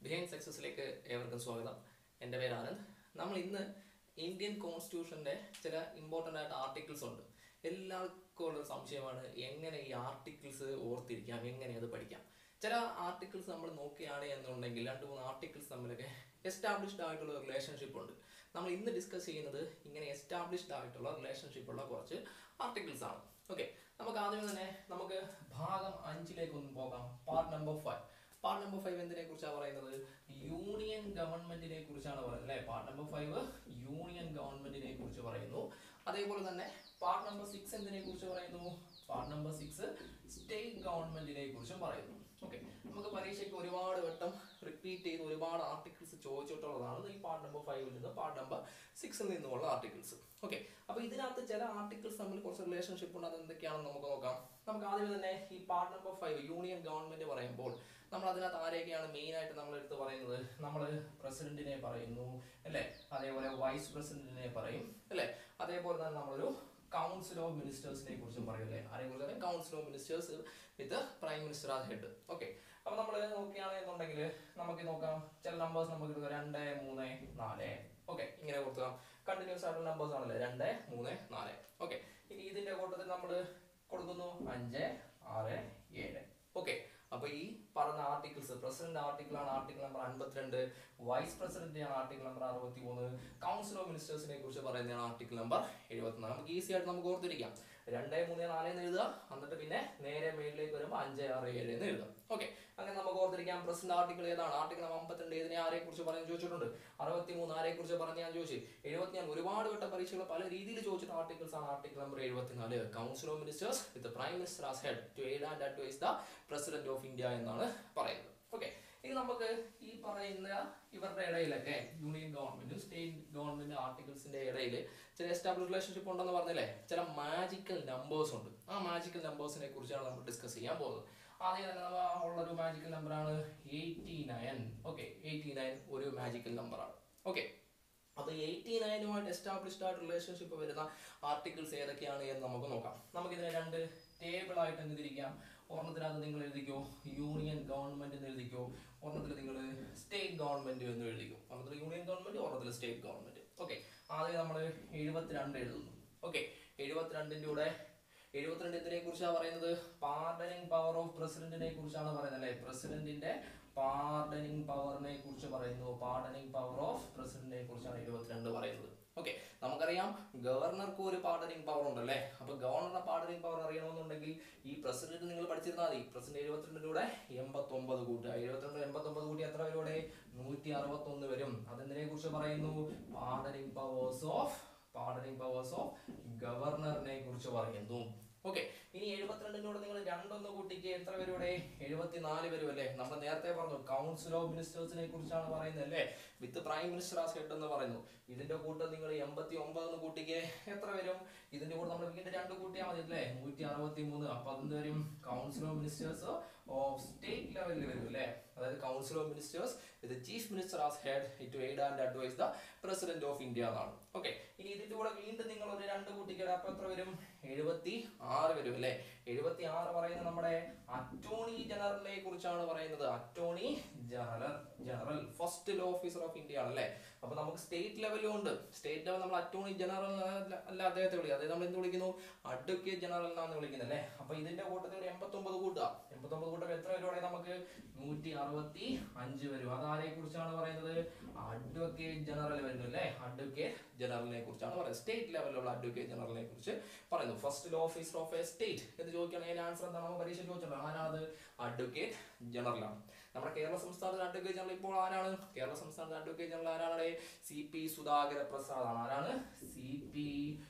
behind സക്സസിലേക്ക് ഏവർക്കും സ്വാഗതം എൻ്റെ പേര് ആനന്ദ് നമ്മൾ ഇന്ന് ഇന്ത്യൻ കോൺസ്റ്റിറ്റ്യൂഷൻ്റെ ചില ഇമ്പോർട്ടൻ്റ് ആയിട്ട് ആർട്ടിക്കിൾസ് ഉണ്ട് എല്ലാവർക്കും ഉള്ള സംശയമാണ് എങ്ങനെ ഈ ആർട്ടിക്കിൾസ് ഓർത്തിരിക്കാം എങ്ങനെ അത് പഠിക്കാം ചില ആർട്ടിക്കിൾസ് നമ്മൾ നോക്കുകയാണ് എന്നുണ്ടെങ്കിൽ രണ്ട് മൂന്ന് ആർട്ടിക്കിൾസ് തമ്മിലൊക്കെ എസ്റ്റാബ്ലിഷ്ഡ് ആയിട്ടുള്ള റിലേഷൻഷിപ്പ് ഉണ്ട് നമ്മൾ ഇന്ന് ഡിസ്കസ് ചെയ്യുന്നത് ഇങ്ങനെ എസ്റ്റാബ്ലിഷ്ഡ് ആയിട്ടുള്ള റിലേഷൻഷിപ്പ് ഉള്ള കുറച്ച് ആർട്ടിക്കിൾസ് ആണ് ഓക്കെ നമുക്ക് ആദ്യമേ തന്നെ നമുക്ക് ഭാഗം അഞ്ചിലേക്ക് ഒന്ന് പോകാം part number five part number five എന്തിനെ കുറിച്ചാണ് പറയുന്നത് യൂണിയൻ ഗവൺമെന്റിനെ കുറിച്ചാണ് പറയുന്നത് അല്ലെ പാർട്ട് നമ്പർ ഫൈവ് യൂണിയൻ ഗവൺമെന്റിനെ കുറിച്ച് പറയുന്നു അതേപോലെ തന്നെ പാർട്ട് നമ്പർ സിക്സ് എന്തിനെ കുറിച്ച് പറയുന്നു പാർട്ട് നമ്പർ സിക്സ് സ്റ്റേറ്റ് ഗവൺമെന്റിനെ കുറിച്ചും പറയുന്നു ഓക്കെ നമുക്ക് പരീക്ഷയ്ക്ക് ഒരുപാട് വട്ടം റിപ്പീറ്റ് ചെയ്ത് ഒരുപാട് ആർട്ടിക്കിൾസ് ചോദിച്ചിട്ടുള്ളതാണ് ഈ പാർട്ട് നമ്പർ ഫൈവിൽ നിന്ന് പാർട്ട് നമ്പർ സിക്സിൽ നിന്നുമുള്ള ആർട്ടിക്കിൾസ് ഓക്കെ അപ്പൊ ഇതിനകത്ത് ചില ആർട്ടിക്കിൾസ് തമ്മിൽ കുറച്ച് റിലേഷൻഷിപ്പ് ഉണ്ട് അത് എന്തൊക്കെയാണെന്ന് നമുക്ക് നോക്കാം നമുക്ക് ആദ്യം തന്നെ ഈ part number five union government പറയുമ്പോൾ നമ്മൾ അതിനകത്ത് ആരെയൊക്കെയാണ് മെയിൻ ആയിട്ട് നമ്മൾ എടുത്ത് പറയുന്നത് നമ്മൾ പ്രസിഡന്റിനെ പറയുന്നു അല്ലേ അതേപോലെ വൈസ് പ്രസിഡന്റിനെ പറയും അല്ലേ അതേപോലെ തന്നെ നമ്മളൊരു കൗൺസിൽ ഓഫ് മിനിസ്റ്റേഴ്സിനെ കുറിച്ചും പറയും അല്ലേ ആരെ കുറിച്ച് council of ministers with prime minister as head okay അപ്പൊ നമ്മൾ നോക്കുകയാണെന്നുണ്ടെങ്കിൽ നമുക്ക് നോക്കാം ചില നമ്പേഴ്സ് നമുക്ക് എടുക്കാം രണ്ട് മൂന്ന് നാല് ഓക്കെ ഇങ്ങനെ കൊടുക്കാം കണ്ടിന്യൂസ് ആയിട്ടുള്ള നമ്പേഴ്സ് ആണല്ലേ രണ്ട് മൂന്ന് നാല് ഓക്കെ ഇനി ഇതിന്റെ കൂട്ടത്തിൽ നമ്മൾ കൊടുക്കുന്നു അഞ്ച് ആറ് ഏഴ് ഓക്കെ അപ്പൊ ഈ പറഞ്ഞ ആർട്ടിക്കിൾസ് പ്രസിഡന്റ് ആർട്ടിക്കിൾ ആണ് ആർട്ടിക്കിൾ നമ്പർ അൻപത്തിരണ്ട് വൈസ് പ്രസിഡന്റ് ആണ് ആർട്ടിക്കിൾ നമ്പർ അറുപത്തി മൂന്ന് കൗൺസിൽ ഓഫ് മിനിസ്റ്റേഴ്സിനെ കുറിച്ച് പറയുന്നതാണ് ആർട്ടിക്കിൾ നമ്പർ എഴുപത്തിനാല് നമുക്ക് ഈസി ആയിട്ട് നമുക്ക് ഓർത്തിരിക്കാം രണ്ട് മൂന്ന് നാല് എന്ന് എഴുതുക എന്നിട്ട് പിന്നെ നേരെ മേളിലേക്ക് വരുമ്പോൾ അഞ്ച് ആറ് ഏഴ് എന്ന് എഴുതാം ഓക്കെ അങ്ങനെ നമുക്ക് ഓർത്തിരിക്കാം പ്രസിഡന്റ് ആർട്ടിക്കിൾ ഏതാണ് ആർട്ടിക്കിൾ നമ്പർ അമ്പത്തിരണ്ട് ഏതിനെ ആരെ കുറിച്ച് പറഞ്ഞു ചോദിച്ചിട്ടുണ്ട് അറുപത്തി മൂന്ന് ആരെ കുറിച്ച് പറഞ്ഞ് ഞാൻ ചോദിച്ചു എഴുപത്തിനാല് ഒരുപാട് വട്ട പരീക്ഷകൾ പല രീതിയിൽ ചോദിച്ചിട്ട് ആർട്ടിക്കിൾസ് ആണ് ആർട്ടിക്കിൾ നമ്പർ എഴുപത്തിനാല് council of ministers with prime minister as head to aid and advise the president of India എന്നാണ് പറയുന്നത് ഓക്കെ ഇനി നമുക്ക് ഈ പറയുന്ന ഇവരുടെ ഇടയിലൊക്കെ യൂണിയൻ ഗവൺമെന്റും സ്റ്റേറ്റ് ഗവൺമെന്റ് ആർട്ടിക്കിൾസിന്റെ ഇടയിൽ ചില എസ്റ്റാബ്ലിഷ് റിലേഷൻഷിപ്പ് ഉണ്ടെന്ന് പറഞ്ഞില്ലേ ചില മാജിക്കൽ നമ്പേഴ്സ് ഉണ്ട് ആ മാജിക്കൽ നമ്പേഴ്സിനെ കുറിച്ചാണ് നമ്മൾ ഡിസ്കസ് ചെയ്യാൻ പോകുന്നത് ആദ്യം തന്നെ നമ്മ ഉള്ളൊരു മാജിക്കൽ നമ്പറാണ് eighty nine okay eighty nine ഒരു മാജിക്കൽ നമ്പറാണ് ഓക്കെ അപ്പൊ എയ്റ്റി നയനുമായിട്ട് എസ്റ്റാബ്ലിഷ്ഡ് ആയിട്ട് റിലേഷൻഷിപ്പ് വരുന്ന ആർട്ടിക്കിൾസ് ഏതൊക്കെയാണ് എന്ന് നമുക്ക് നോക്കാം നമുക്കിതിനെ രണ്ട് ടേബിൾ ആയിട്ട് എന്ത് തിരിക്കാം ഒരെണ്ണത്തിനകത്ത് നിങ്ങൾ എഴുതിക്കോ യൂണിയൻ ഗവൺമെന്റ് എന്ന് എഴുതിക്കോ ഒരെണ്ണത്തിൽ നിങ്ങൾ സ്റ്റേറ്റ് ഗവൺമെന്റ് എന്ന് എഴുതിക്കോ ഒരെണ്ണത്തിൽ യൂണിയൻ ഗവൺമെന്റ് ഒരെണ്ണത്തിൽ സ്റ്റേറ്റ് ഗവൺമെന്റ് ഓക്കെ ആദ്യം നമ്മൾ എഴുപത്തിരണ്ട് എഴുതുന്നു ഓക്കെ എഴുപത്തിരണ്ടിന്റെ കൂടെ എഴുപത്തിരണ്ട് എന്തിനെ കുറിച്ചാണ് പറയുന്നത് പാർഡനിങ് പവർ ഓഫ് പ്രസിഡന്റിനെ കുറിച്ചാണ് പറയുന്നത് അല്ലെ പ്രസിഡന്റിന്റെ പാർഡനിങ് പവറിനെ കുറിച്ച് പറയുന്നു പാർഡനിങ് പവർ ഓഫ് പ്രസിഡന്റിനെ കുറിച്ചാണ് എഴുപത്തിരണ്ട് പറയുന്നത് ഓക്കെ നമുക്കറിയാം ഗവർണർക്ക് ഒരു പാർഡനിങ് പവർ ഉണ്ടല്ലേ അപ്പൊ ഗവർണറുടെ പാർഡനിങ് പവർ അറിയണമെന്നുണ്ടെങ്കിൽ ഈ പ്രസിഡന്റ് നിങ്ങൾ പഠിച്ചിരുന്നാൽ മതി പ്രസിഡന്റ് എഴുപത്തിരണ്ടിലൂടെ എൺപത്തി ഒമ്പത് കൂട്ടുക എഴുപത്തിരണ്ട് എൺപത്തി ഒമ്പത് കൂട്ടി എത്ര വരും ഇവിടെ നൂറ്റി അറുപത്തി ഒന്ന് വരും അതെന്തിനെ കുറിച്ച് പറയുന്നു pardoning powers of pardoning powers of ഗവർണറിനെ കുറിച്ച് പറയുന്നു ഓക്കെ ഇനി എഴുപത്തിരണ്ടിനോട് നിങ്ങൾ രണ്ടൊന്ന് കൂട്ടിക്ക് എത്ര വരും ഇവിടെ എഴുപത്തിനാല് വരും അല്ലേ നമ്മൾ നേരത്തെ പറഞ്ഞു കൗൺസിൽ ഓഫ് മിനിസ്റ്റേഴ്സിനെ കുറിച്ചാണ് പറയുന്നത് അല്ലേ with prime minister as head എന്ന് പറയുന്നു ഇതിന്റെ കൂട്ടം നിങ്ങൾ എൺപത്തി ഒമ്പത് എന്ന് കൂട്ടിക്ക് എത്ര വരും ഇതിന്റെ കൂടെ നമ്മൾ വീണ്ടും രണ്ട് കൂട്ടിയാൽ മതി അല്ലേ നൂറ്റി അറുപത്തി മൂന്ന് അപ്പൊ അതെന്ത് വരും council of ministers of state ലെവലിൽ വരും അല്ലേ അതായത് council of ministers with chief minister as head to aid and advise the president of India എന്നാണ് ഓക്കെ ഇനി ഇതിന്റെ കൂടെ വീണ്ടും നിങ്ങൾ ഒരു രണ്ട് കൂട്ടിക്കട അപ്പൊ എത്ര വരും എഴുപത്തി ആറ് വരും അല്ലേ എഴുപത്തി ആറ് പറയുന്നത് നമ്മുടെ അറ്റോർണി ജനറലിനെ കുറിച്ചാണ് പറയുന്നത് attorney general general first law officer of India ആണ് അല്ലേ അപ്പൊ നമുക്ക് സ്റ്റേറ്റ് ലെവലും ഉണ്ട് സ്റ്റേറ്റ് ലെവൽ നമ്മൾ അറ്റോർണി ജനറൽ അല്ല അദ്ദേഹത്തെ വിളിക്കുക അതായത് നമ്മൾ എന്ത് വിളിക്കുന്നു അഡ്വക്കേറ്റ് ജനറൽ എന്നാണ് വിളിക്കുന്നത് അല്ലേ അപ്പൊ ഇതിന്റെ കൂട്ടത്തിൽ ഒരു എൺപത്തി ഒമ്പത് കൂട്ടുക എൺപത്തി ഒമ്പത് കൂട്ടം എത്ര വരും ഇവിടെ നമുക്ക് നൂറ്റി അറുപത്തി അഞ്ച് വരും അതാരെ കുറിച്ചാണ് പറയുന്നത് അഡ്വക്കേറ്റ് ജനറൽ വരുന്നു അല്ലേ അഡ്വക്കേറ്റ് ജനറലിനെ കുറിച്ചാണ് പറയുന്നത് സ്റ്റേറ്റ് ലെവലിലുള്ള അഡ്വക്കേറ്റ് ജനറലിനെ കുറിച്ച് പറയുന്നു first law officer of a state എന്ന് ചോദിക്കുകയാണെങ്കിൽ അതിന്റെ ആൻസർ എന്താണ് പരീക്ഷ ചോദിച്ചിട്ടുണ്ട് ആരാണ് അഡ്വക്കേറ്റ് ജനറലാണ് നമ്മുടെ കേരള സംസ്ഥാനത്തിന്റെ അഡ്വക്കേറ്റ് ജനറൽ ഇപ്പോൾ ആരാണ് കേരള സംസ്ഥാനത്തിന്റെ അഡ്വക്കേറ്റ് ജനറൽ ആരാണ് സി പി സുധാകര പ്രസാദ് ആണ് ആരാണ് C P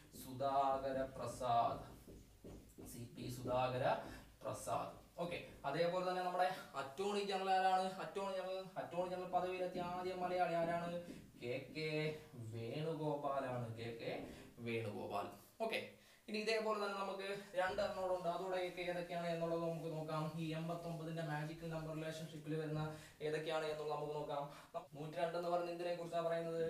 Sudhakara Prasad C P Sudhakara Prasad okay അതേപോലെ തന്നെ നമ്മുടെ അറ്റോർണി ജനറൽ ആരാണ് അറ്റോർണി ജനറൽ അറ്റോർണി ജനറൽ പദവിയിലെത്തിയ ആദ്യ മലയാളി ആരാണ് കെ കെ വേണുഗോപാലാണ് കെ കെ വേണുഗോപാൽ ഓക്കെ ഇനി ഇതേപോലെ തന്നെ നമുക്ക് രണ്ടെണ്ണോടുണ്ട് അതോടെയൊക്കെ ഏതൊക്കെയാണ് എന്നുള്ളത് നമുക്ക് നോക്കാം ഈ എൺപത്തി ഒമ്പതിന്റെ മാജിക്കൽ നമ്പർ റിലേഷൻഷിപ്പിൽ വരുന്ന ഏതൊക്കെയാണ് എന്നുള്ളത് നമുക്ക് നോക്കാം നൂറ്റി രണ്ട് എന്ന് പറയുന്ന ഇതിനെ കുറിച്ചാണ് പറയുന്നത്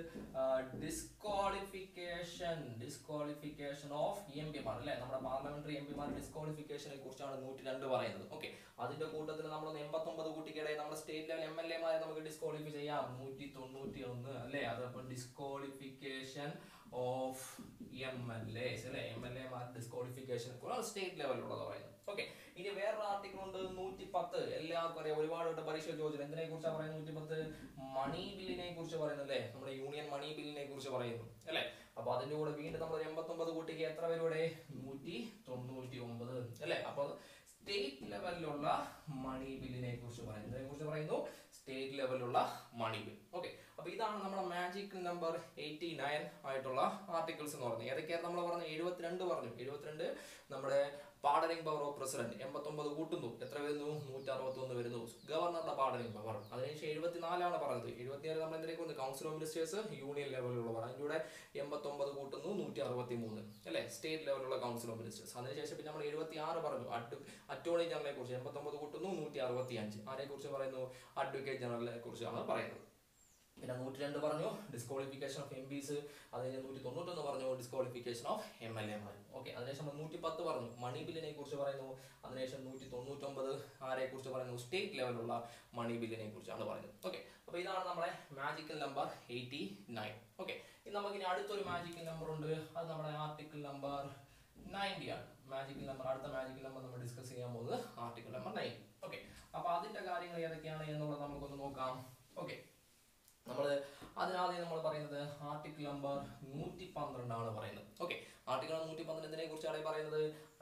ഡിസ്ക്വാളിഫിക്കേഷൻ ഡിസ്ക്വാളിഫിക്കേഷൻ ഓഫ് എം പിമാർ അല്ലെ നമ്മുടെ പാർലമെന്ററി എം പിമാർ ഡിസ്ക്വാളിഫിക്കേഷനെ കുറിച്ചാണ് നൂറ്റി രണ്ട് പറയുന്നത് ഓക്കെ അതിന്റെ കൂട്ടത്തിൽ നമ്മൾ എൺപത്തി ഒമ്പത് കുട്ടിക്കിടെ നമ്മുടെ സ്റ്റേറ്റ് ലെവൽ എം എൽ എമാരെ നമുക്ക് ഡിസ്ക്വാളിഫൈ ചെയ്യാം നൂറ്റി തൊണ്ണൂറ്റി ഒന്ന് അല്ലെ അതപ്പോൾ disqualification of M L S അല്ലെ എം എൽ എമാർ ഡിസ്ക്വാളിഫിക്കേഷൻ സ്റ്റേറ്റ് ലെവലിലുള്ളത് പറയുന്നത് ഓക്കെ ഇനി വേറൊരു ആർട്ടിക്കിൾ ഉണ്ട് നൂറ്റി പത്ത് എല്ലാവർക്കും അറിയാം ഒരുപാട് വട്ടം പരീക്ഷ ചോദിച്ചു എന്തിനെ കുറിച്ചാണ് പറയുന്നത് നൂറ്റി പത്ത് മണി ബില്ലിനെ കുറിച്ച് പറയുന്നു അല്ലേ നമ്മുടെ യൂണിയൻ മണി ബില്ലിനെ കുറിച്ച് പറയുന്നു അല്ലെ അപ്പൊ അതിന്റെ കൂടെ വീണ്ടും നമ്മൾ എൺപത്തി ഒമ്പത് കൂട്ടിക്ക് എത്ര പേര് ഇവിടെ നൂറ്റി തൊണ്ണൂറ്റി ഒമ്പത് അല്ലെ അപ്പൊ സ്റ്റേറ്റ് ലെവലിലുള്ള മണി ബില്ലിനെ കുറിച്ച് പറയുന്നു ഇതിനെ കുറിച്ച് പറയുന്നു സ്റ്റേറ്റ് ലെവലിലുള്ള മണി ബിൽ ഓക്കെ അപ്പൊ ഇതാണ് നമ്മുടെ മാജിക് നമ്പർ എയ്റ്റി നയൻ ആയിട്ടുള്ള ആർട്ടിക്കിൾസ് എന്ന് പറയുന്നത് ഏതൊക്കെയാണ് നമ്മൾ പറഞ്ഞത് എഴുപത്തിരണ്ട് പറഞ്ഞു എഴുപത്തിരണ്ട് നമ്മുടെ പാർഡനിങ് പവർ ഓഫ് പ്രസിഡന്റ് എൺപത്തൊമ്പത് കൂട്ടുന്നു എത്ര വരുന്നു നൂറ്റി അറുപത്തി ഒന്ന് വരുന്നു ഗവർണറുടെ പാർഡനിങ് പവർ അതിനുശേഷം എഴുപത്തിനാലാണ് പറഞ്ഞത് എഴുപത്തിനാല് നമ്മൾ എന്തിനേക്ക് വന്നു കൗൺസിൽ ഓഫ് മിനിസ്റ്റേഴ്സ് യൂണിയൻ ലെവലിലുള്ളവർ അതിൻ്റെ കൂടെ എൺപത്തൊമ്പത് കൂട്ടുന്നു നൂറ്റി അറുപത്തി മൂന്ന് അല്ലെ സ്റ്റേറ്റ് ലെവലിലുള്ള കൗൺസിൽ ഓഫ് മിനിസ്റ്റേഴ്സ് അതിനുശേഷം പിന്നെ നമ്മൾ എഴുപത്തി ആറ് പറഞ്ഞു അഡ് അറ്റോർണി ജനറലിനെ കുറിച്ച് എൺപത്തൊമ്പത് കൂട്ടുന്നു നൂറ്റി അറുപത്തി അഞ്ച് ആരെ കുറിച്ച് പറയുന്നു അഡ്വക്കേറ്റ് ജനറലിനെ കുറിച്ചാണ് പറയുന്നത് പിന്നെ നൂറ്റി രണ്ട് പറഞ്ഞു ഡിസ്ക്വാളിഫിക്കേഷൻ ഓഫ് എം പിസ് അത് കഴിഞ്ഞ് നൂറ്റി തൊണ്ണൂറ്റൊന്ന് പറഞ്ഞു ഡിസ്ക്വാളിഫിക്കേഷൻ ഓഫ് എം എൽ എമാർ ഓക്കെ അതിനുശേഷം നൂറ്റി പത്ത് പറഞ്ഞു മണി ബില്ലിനെ കുറിച്ച് പറയുന്നു അതിനുശേഷം നൂറ്റി തൊണ്ണൂറ്റൊമ്പത് ആരെ കുറിച്ച് പറയുന്നു സ്റ്റേറ്റ് ലെവലുള്ള മണി ബില്ലിനെ കുറിച്ചാണ് പറയുന്നത് ഓക്കെ അപ്പോൾ ഇതാണ് നമ്മുടെ magical number eighty nine okay ഇനി നമുക്കിനി അടുത്തൊരു മാജിക്കൽ നമ്പർ ഉണ്ട് അത് നമ്മുടെ ആർട്ടിക്കിൾ നമ്പർ നയൻറ്റി ആണ് മാജിക്കൽ നമ്പർ അടുത്ത മാജിക്കൽ നമ്പർ നമ്മൾ ഡിസ്കസ് ചെയ്യാൻ പോകുന്നത് ആർട്ടിക്കിൾ നമ്പർ നയൻ ഓക്കെ അപ്പോൾ അതിന്റെ കാര്യങ്ങൾ ഏതൊക്കെയാണ് എന്നുള്ളത് നമുക്കൊന്ന് നോക്കാം ഓക്കെ നമ്മൾ അതിനാദ്യം നമ്മൾ പറയുന്നത് ആർട്ടിക്കിൾ നമ്പർ നൂറ്റി പന്ത്രണ്ടാണ് പറയുന്നത് ഓക്കെ ആർട്ടിക്കിൾ നൂറ്റി പന്ത്രണ്ടിനെ കുറിച്ചാണ് ഈ പറയുന്നത്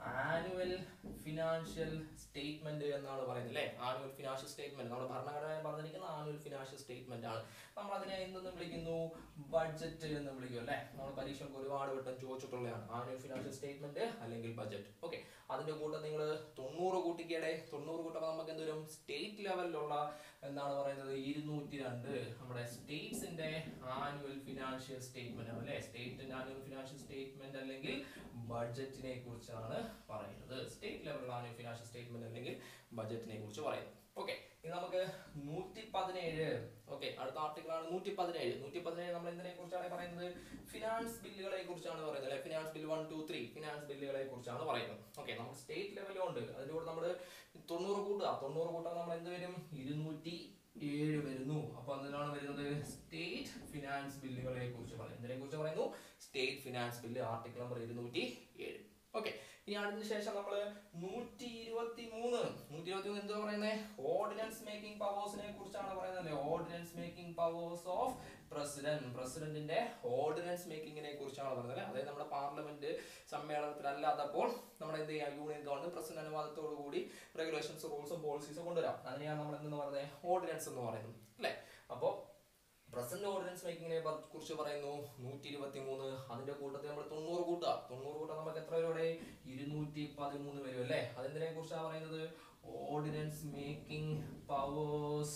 ആനുവൽ ഫിനാൻഷ്യൽ സ്റ്റേറ്റ്മെന്റ് എന്നാണ് പറയുന്നത് അല്ലേ ആനുവൽ ഫിനാൻഷ്യൽ സ്റ്റേറ്റ്മെന്റ് നമ്മുടെ ഭരണഘടന പറഞ്ഞിരിക്കുന്ന ആനുവൽ ഫിനാൻഷ്യൽ സ്റ്റേറ്റ്മെന്റ് ആണ് നമ്മൾ അതിനെ എന്തെന്ന് വിളിക്കുന്നു ബഡ്ജറ്റ് എന്ന് വിളിക്കും അല്ലേ നമ്മൾ പരീക്ഷയ്ക്ക് ഒരുപാട് വട്ടം ചോദിച്ചിട്ടുള്ളതാണ് ആനുവൽ ഫിനാൻഷ്യൽ സ്റ്റേറ്റ്മെന്റ് അല്ലെങ്കിൽ ബഡ്ജറ്റ് ഓക്കെ അതിന്റെ കൂട്ടം നിങ്ങൾ തൊണ്ണൂറ് കൂട്ടിക്കേടെ തൊണ്ണൂറ് കൂട്ടുമ്പോൾ നമുക്ക് എന്തൊരു സ്റ്റേറ്റ് ലെവലിലുള്ള എന്താണ് പറയുന്നത് ഇരുന്നൂറ്റി രണ്ട് നമ്മുടെ സ്റ്റേറ്റ്സിന്റെ ആനുവൽ ഫിനാൻഷ്യൽ സ്റ്റേറ്റ്മെന്റ് അല്ലെ സ്റ്റേറ്റിന്റെ ആനുവൽ ഫിനാൻഷ്യൽ സ്റ്റേറ്റ്മെന്റ് അല്ലെങ്കിൽ ബഡ്ജറ്റിനെ കുറിച്ചാണ് പറയുന്നത് സ്റ്റേറ്റ് ലെവലിലുള്ള ആനുവൽ ഫിനാൻഷ്യൽ സ്റ്റേറ്റ്മെന്റ് അല്ലെങ്കിൽ ബഡ്ജറ്റിനെ കുറിച്ച് പറയുന്നത് ഓക്കെ ഇനി നമുക്ക് നൂറ്റി പതിനേഴ് ഓക്കെ അടുത്ത ആർട്ടിക്കിൾ ആണ് നൂറ്റി പതിനേഴ് നൂറ്റി പതിനേഴ് നമ്മൾ എന്തിനെ കുറിച്ചാണ് പറയുന്നത് ഫിനാൻസ് ബില്ലുകളെ കുറിച്ചാണ് പറയുന്നത് അല്ലെ finance bill one two three finance ബില്ലുകളെ കുറിച്ചാണ് പറയുന്നത് ഓക്കെ നമുക്ക് സ്റ്റേറ്റ് ലെവലും ഉണ്ട് അതിന്റെ കൂടെ നമ്മൾ തൊണ്ണൂറ് കൂട്ടുക തൊണ്ണൂറ് കൂട്ടാൻ നമ്മൾ എന്ത് വരും ഇരുന്നൂറ്റി ഏഴ് വരുന്നു അപ്പൊ എന്തിനാണ് വരുന്നത് സ്റ്റേറ്റ് ഫിനാൻസ് ബില്ലുകളെ കുറിച്ച് പറയുന്നത് എന്തിനെ കുറിച്ച് പറയുന്നു state finance bill article number ഇരുന്നൂറ്റി ഏഴ് ഓക്കെ ഇനി അതിന് ശേഷം നമ്മൾ നൂറ്റി ഇരുപത്തി മൂന്ന് നൂറ്റി ഇരുപത്തി മൂന്ന് എന്താ പറയുന്നത് ഓർഡിനൻസ് മേക്കിംഗ് പവേഴ്സിനെ കുറിച്ചാണ് പറയുന്നത് അല്ലേ ordinance making powers of president പ്രസിഡന്റിന്റെ ഓർഡിനൻസ് മേക്കിങ്ങിനെ കുറിച്ചാണ് പറയുന്നത് അല്ലേ അതായത് നമ്മുടെ പാർലമെന്റ് സമ്മേളനത്തിലല്ലാത്തപ്പോൾ നമ്മുടെ എന്ത് ചെയ്യാം യൂണിയൻ ഗവൺമെന്റ് പ്രസിഡന്റ് അനുവാദത്തോടു കൂടി റെഗുലേഷൻസ് റൂൾസും പോളിസീസും കൊണ്ടുവരാം അതിനെയാണ് നമ്മൾ എന്തെന്ന് പറയുന്നത് ഓർഡിനൻസ് എന്ന് പറയുന്നത് അല്ലേ അപ്പോൾ പ്രസന്റ് ഓർഡിനൻസ് മേക്കിങ്ങിനെ കുറിച്ച് പറയുന്നു നൂറ്റി ഇരുപത്തി മൂന്ന് അതിന്റെ കൂട്ടത്തിൽ നമ്മൾ തൊണ്ണൂറ് കൂട്ടുക തൊണ്ണൂറ് കൂട്ടാൻ നമുക്ക് എത്ര പേരുടെ ഇരുന്നൂറ്റി പതിമൂന്ന് വരും അല്ലേ അതെന്തിനെ കുറിച്ചാണ് പറയുന്നത് ഓർഡിനൻസ് മേക്കിംഗ് പവേഴ്സ്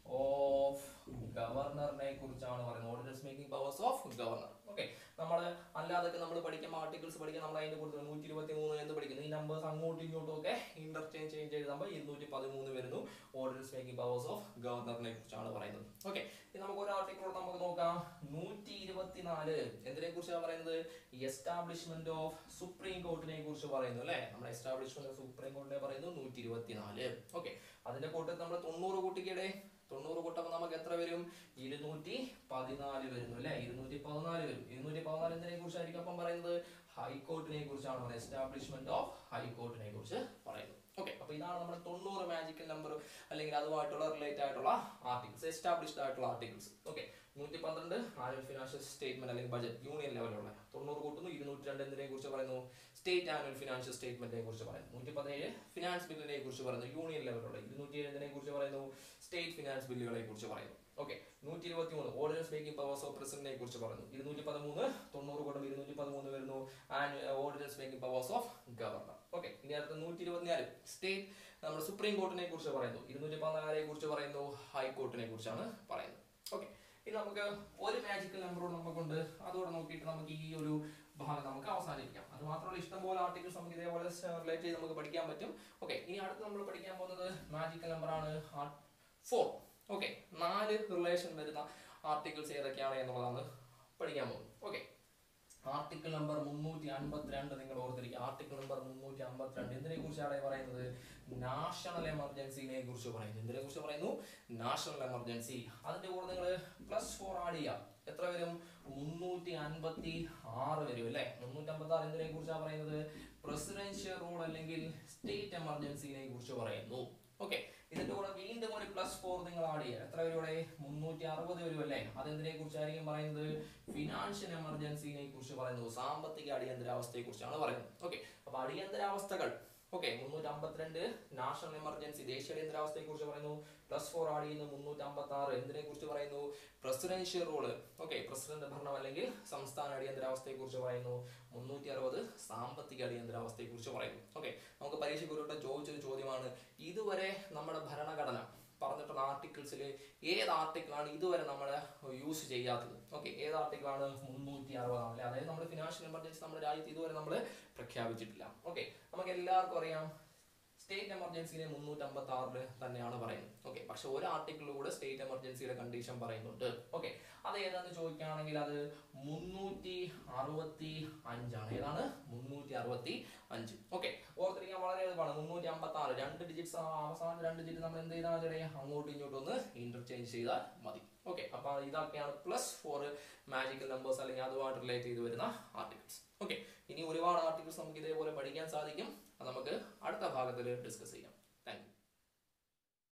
ഓഫ് ഗവർണറിനെ കുറിച്ചാണ് പറയുന്നത് ordinance making powers of governor okay നമ്മൾ അല്ലാതൊക്കെ നമ്മൾ പഠിക്കുമ്പോൾ ആർട്ടിക്കിൾസ് പഠിക്കാൻ നമ്മൾ അതിന്റെ കൂടുതൽ നൂറ്റി ഇരുപത്തി മൂന്ന് എന്ന് പഠിക്കുന്നു ഈ നമ്പേഴ്സ് അങ്ങോട്ടും ഇങ്ങോട്ടും ഒക്കെ ഇന്റർചേഞ്ച് ചേഞ്ച് എഴുതുമ്പോൾ ഇരുന്നൂറ്റി പതിമൂന്ന് വരുന്നു ഓർഡിനൻസ് മേക്കിംഗ് പവേഴ്സ് ഓഫ് ഗവർണറിനെ കുറിച്ചാണ് പറയുന്നത് ഓക്കെ ഇനി നമുക്ക് ഒരു ആർട്ടിക്കിൾ നമുക്ക് നോക്കാം നൂറ്റി ഇരുപത്തിനാല് എന്തിനെ കുറിച്ചാണ് പറയുന്നത് എസ്റ്റാബ്ലിഷ്മെന്റ് ഓഫ് സുപ്രീം കോർട്ടിനെ കുറിച്ച് പറയുന്നു അല്ലെ നമ്മുടെ എസ്റ്റാബ്ലിഷ്മെന്റ് ഓഫ് സുപ്രീം കോർട്ടിനെ പറയുന്നു നൂറ്റി ഇരുപത്തിനാല് ഓക്കെ അതിന്റെ കൂട്ടത്തിൽ നമ്മൾ തൊണ്ണൂറ് കൂട്ടിക്കടെ തൊണ്ണൂറ് കൂട്ടുമ്പോൾ നമുക്ക് എത്ര വരും ഇരുന്നൂറ്റി പതിനാല് വരുന്നു അല്ലെ ഇരുന്നൂറ്റി പതിനാല് വരും ഇരുന്നൂറ്റി പതിനാല് എന്തിനെ കുറിച്ചായിരിക്കും അപ്പം പറയുന്നത് ഹൈക്കോർട്ടിനെ കുറിച്ചാണ് പറയുന്നത് എസ്റ്റാബ്ലിഷ്മെന്റ് ഓഫ് ഹൈക്കോർട്ടിനെ കുറിച്ച് പറയുന്നത് ഓക്കെ അപ്പൊ ഇതാണ് നമ്മുടെ തൊണ്ണൂറ് മാജിക്കൽ നമ്പർ അല്ലെങ്കിൽ അതുമായിട്ടുള്ള റിലേറ്റ് ആയിട്ടുള്ള ആർട്ടിക്കിൾസ് എസ്റ്റാബ്ലിഷ്ഡ് ആയിട്ടുള്ള ആർട്ടിക്കിൾസ് ഓക്കെ നൂറ്റി പന്ത്രണ്ട് ആനുവൽ ഫിനാൻഷ്യൽ സ്റ്റേറ്റ്മെന്റ് അല്ലെങ്കിൽ ബജറ്റ് യൂണിയൻ ലെവലുള്ള തൊണ്ണൂറ് കൂട്ടുന്നു ഇരുന്നൂറ്റി രണ്ട് എന്തിനെ കുറിച്ച് പറയുന്നു സ്റ്റേറ്റ് ആനുവൽ ഫിനാൻഷ്യൽ സ്റ്റേറ്റ്മെന്റിനെ കുറിച്ച് പറയുന്നു നൂറ്റി പതിനേഴ് ഫിനാൻസ് ബില്ലിനെ കുറിച്ച് പറയുന്നു യൂണിയൻ ലെവലുള്ള ഇരുന്നൂറ്റി ഏഴ് എന്തിനെ കുറിച്ച് പറയുന്നു സ്റ്റേറ്റ് ഫിനാൻസ് ബില്ലുകളെ കുറിച്ച് പറയുന്നു ഓക്കെ നൂറ്റി ഇരുപത്തി മൂന്ന് ഓർഡിനൻസ് മേക്കിംഗ് പവേഴ്സ് ഓഫ് പ്രസിഡന്റിനെ കുറിച്ച് പറയുന്നു ഇരുന്നൂറ്റി പതിമൂന്ന് തൊണ്ണൂറ് കൂട്ടം ഇരുന്നൂറ്റി പതിമൂന്ന് വരുന്നു and ordinance making powers of governor okay ഇനി അടുത്ത നൂറ്റി ഇരുപത്തിനാല് സ്റ്റേറ്റ് നമ്മുടെ സുപ്രീം കോർട്ടിനെ കുറിച്ച് പറയുന്നു ഇരുന്നൂറ്റി പതിനാലിനെ കുറിച്ച് പറയുന്നു ഹൈക്കോർട്ടിനെ കുറിച്ചാണ് പറയുന്നത് ഓക്കെ ഇനി നമുക്ക് ഒരു മാജിക്കൽ നമ്പറോട് നമുക്കുണ്ട് അതോടെ നോക്കിയിട്ട് നമുക്ക് ഈ ഒരു ഭാഗം നമുക്ക് അവസാനിപ്പിക്കാം അത് മാത്രമല്ല ഇഷ്ടംപോലെ ആർട്ടിക്കിൾസ് നമുക്ക് ഇതേപോലെ റിലേറ്റ് ചെയ്ത് നമുക്ക് പഠിക്കാൻ പറ്റും ഓക്കെ ഇനി അടുത്ത് നമ്മൾ പഠിക്കാൻ പോകുന്നത് മാജിക്കൽ നമ്പറാണ് ഫോർ ഓക്കെ നാല് റിലേഷൻ വരുന്ന ആർട്ടിക്കിൾസ് ഏതൊക്കെയാണ് എന്നുള്ളതാണ് പഠിക്കാൻ പോകുന്നത് ഓക്കെ ആർട്ടിക്കിൾ നമ്പർ മുന്നൂറ്റി അൻപത്തിരണ്ട് നിങ്ങൾ ഓർത്തിരിക്കുക ആർട്ടിക്കിൾ നമ്പർ മുന്നൂറ്റി അമ്പത്തിരണ്ട് എന്തിനെ കുറിച്ചാണ് പറയുന്നത് നാഷണൽ എമർജൻസിനെ കുറിച്ച് പറയുന്നു എന്തിനെ കുറിച്ച് പറയുന്നു നാഷണൽ എമർജൻസി അതിന്റെ കൂടെ നിങ്ങൾ പ്ലസ് ഫോർ ആഡ് ചെയ്യാം എത്ര വരും മുന്നൂറ്റി അൻപത്തി ആറ് വരും അല്ലേ മുന്നൂറ്റി അമ്പത്തി ആറ് എന്തിനെ കുറിച്ചാണ് പറയുന്നത് പ്രസിഡൻഷ്യൽ റൂൾ അല്ലെങ്കിൽ സ്റ്റേറ്റ് എമർജൻസിനെ കുറിച്ച് പറയുന്നു ഓക്കെ ഇതിന്റെ കൂടെ വീണ്ടും ഒരു പ്ലസ് ഫോർ നിങ്ങൾ ആഡ് ചെയ്യുക എത്ര വരും ഇവിടെ മുന്നൂറ്റി അറുപത് വരും അല്ലേ അതെന്തിനെ കുറിച്ചായിരിക്കും പറയുന്നത് ഫിനാൻഷ്യൽ എമർജൻസിനെ കുറിച്ച് പറയുന്നു സാമ്പത്തിക അടിയന്തരാവസ്ഥയെ കുറിച്ചാണ് പറയുന്നത് ഓക്കെ അപ്പൊ അടിയന്തരാവസ്ഥകൾ ഓക്കെ മുന്നൂറ്റി അമ്പത്തിരണ്ട് നാഷണൽ എമർജൻസി ദേശീയ അടിയന്തരാവസ്ഥയെ കുറിച്ച് പറയുന്നു പ്ലസ് ഫോർ ആഡ് ചെയ്യുന്നു മുന്നൂറ്റി അമ്പത്തി ആറ് എന്തിനെ കുറിച്ച് പറയുന്നു പ്രസിഡൻഷ്യൽ റൂള് ഓക്കെ പ്രസിഡന്റ് ഭരണം അല്ലെങ്കിൽ സംസ്ഥാന അടിയന്തരാവസ്ഥയെ കുറിച്ച് പറയുന്നു മുന്നൂറ്റി അറുപത് സാമ്പത്തിക അടിയന്തരാവസ്ഥയെ കുറിച്ച് പറയുന്നു ഓക്കെ നമുക്ക് പരീക്ഷയ്ക്ക് ഒരു വട്ടം ചോദിച്ചൊരു ചോദ്യമാണ് ഇതുവരെ നമ്മുടെ ഭരണഘടന പറഞ്ഞിട്ടുള്ള ആർട്ടിക്കിൾസിൽ ഏത് ആർട്ടിക്കിളാണ് ഇതുവരെ നമ്മൾ യൂസ് ചെയ്യാത്തത് ഓക്കെ ഏത് ആർട്ടിക്കിളാണ് മുന്നൂറ്റി അറുപതാണ് അല്ലെ അതായത് നമ്മുടെ ഫിനാൻഷ്യൽ എമർജൻസി നമ്മുടെ രാജ്യത്ത് ഇതുവരെ നമ്മൾ പ്രഖ്യാപിച്ചിട്ടില്ല ഓക്കെ നമുക്ക് എല്ലാവർക്കും അറിയാം സ്റ്റേറ്റ് എമർജൻസിനെ മുന്നൂറ്റി അമ്പത്തി ആറില് തന്നെയാണ് പറയുന്നത് ഓക്കെ പക്ഷെ ഒരു ആർട്ടിക്കിളിലൂടെ സ്റ്റേറ്റ് എമർജൻസിയുടെ കണ്ടീഷൻ പറയുന്നുണ്ട് ഓക്കെ അത് ഏതാന്ന് ചോദിക്കുകയാണെങ്കിൽ അത് മുന്നൂറ്റി അറുപത്തി അഞ്ചാണ് ഏതാണ് മുന്നൂറ്റി അറുപത്തി അഞ്ച് ഓക്കെ ഓർത്തിരിക്കാൻ വളരെ എളുപ്പമാണ് മുന്നൂറ്റി അമ്പത്തി ആറ് രണ്ട് ഡിജിറ്റ്സ് അവസാനം രണ്ട് ഡിജിറ്റ് നമ്മൾ എന്ത് ചെയ്താൽ മതി അങ്ങോട്ടും ഇങ്ങോട്ടും ഒന്ന് ഇന്റർചേഞ്ച് ചെയ്താൽ മതി ഓക്കെ അപ്പൊ ഇതൊക്കെയാണ് പ്ലസ് ഫോർ മാജിക്കൽ നമ്പേഴ്സ് അല്ലെങ്കിൽ അതുമായിട്ട് റിലേറ്റ് ചെയ്ത് വരുന്ന ആർട്ടിക്കിൾസ് ഓക്കെ ഇനി ഒരുപാട് ആർട്ടിക്കിൾസ് നമുക്ക് ഇതേപോലെ പഠിക്കാൻ സാധിക്കും അത് നമുക്ക് അടുത്ത ഭാഗത്തിൽ ഡിസ്കസ് ചെയ്യാം